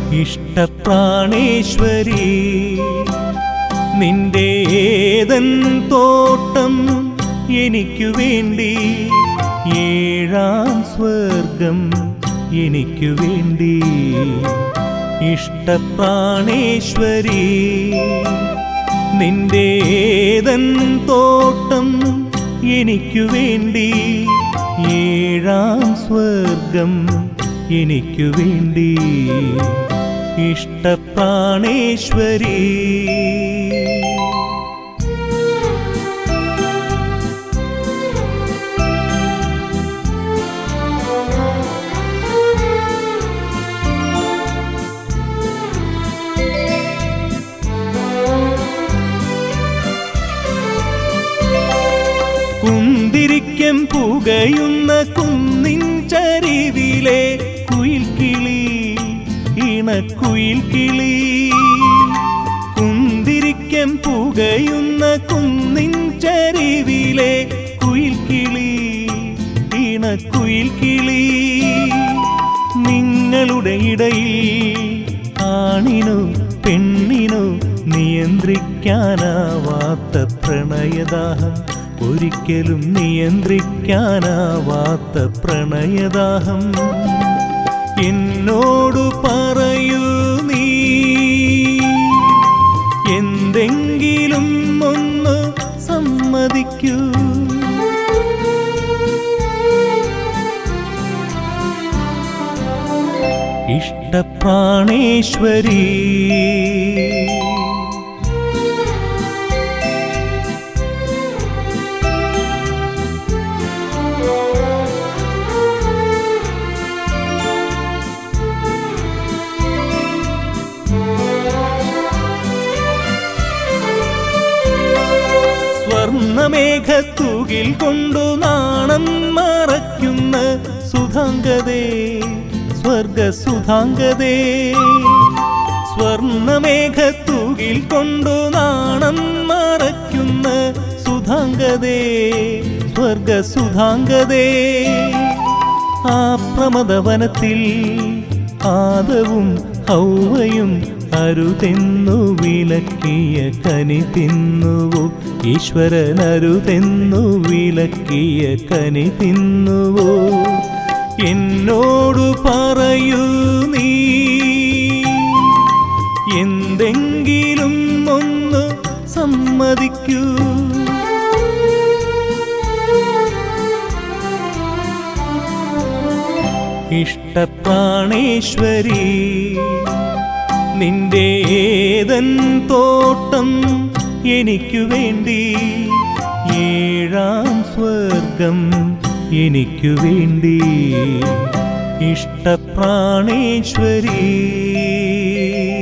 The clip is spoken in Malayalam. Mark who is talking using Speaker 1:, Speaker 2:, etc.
Speaker 1: ഇഷ്ടപ്രാണേശ്വരി നിന്റെ ഏതൻ തോട്ടം എനിക്കു വേണ്ടി ഏഴാം സ്വർഗം എനിക്കു വേണ്ടി ഇഷ്ടപ്രാണേശ്വരി നിന്റെ ഏതൻ തോട്ടം എനിക്കു വേണ്ടി ഏഴാം സ്വർഗം എനിക്കു വേണ്ടി ഇഷ്ടപ്രാണേശ്വരി കുന്തിരിക്കം പുകയുന്ന കുന്നിൻ ചരിവിലെ കുയിൽ കിളി ഇണക്കുയിൽ കിളി കുന്തിരിക്കം പുകയുന്ന കുന്നിൻ ചരിവിലെ കുയിൽ കിളി ഇണക്കുയിൽ കിളി നിങ്ങളുടെ ഇടയിൽ ആണിനു പെണ്ണിനു നിയന്ത്രിക്കാനാവാത്ത പ്രണയദാഹം ഒരിക്കലും നിയന്ത്രിക്കാനാവാത്ത പ്രണയദാഹം എന്നോടു പറയൂ നീ എന്തെങ്കിലും ഒന്ന് സമ്മതിക്കൂ ഇഷ്ടപ്രാണേശ്വരി സ്വർണമേഘത്തുകിൽ കൊണ്ടു നാണം മറയ്ക്കുന്ന സുധാംഗതേ സ്വർഗസുധാംഗതേ സ്വർണമേഘത്തുകിൽ കൊണ്ടു നാണം മറയ്ക്കുന്ന സുധാംഗതേ സ്വർഗസുധാംഗതേ ആ പ്രമദവനത്തിൽ ആദവും ഹൗവയും അരുതെന്നു വിലക്കിയ കനി തിന്നുവോ ഈശ്വരൻ അരുതെന്നു വിലക്കിയ കനി തിന്നുവോ എന്നോടു പറയൂ നീ എന്തെങ്കിലും ഒന്ന് സമ്മതിക്കൂ ഇഷ്ടപ്രാണേശ്വരി നിന്റെ ഏതൻ തോട്ടം എനിക്കു വേണ്ടി ഏഴാം സ്വർഗം എനിക്കു വേണ്ടി ഇഷ്ടപ്രാണേശ്വരി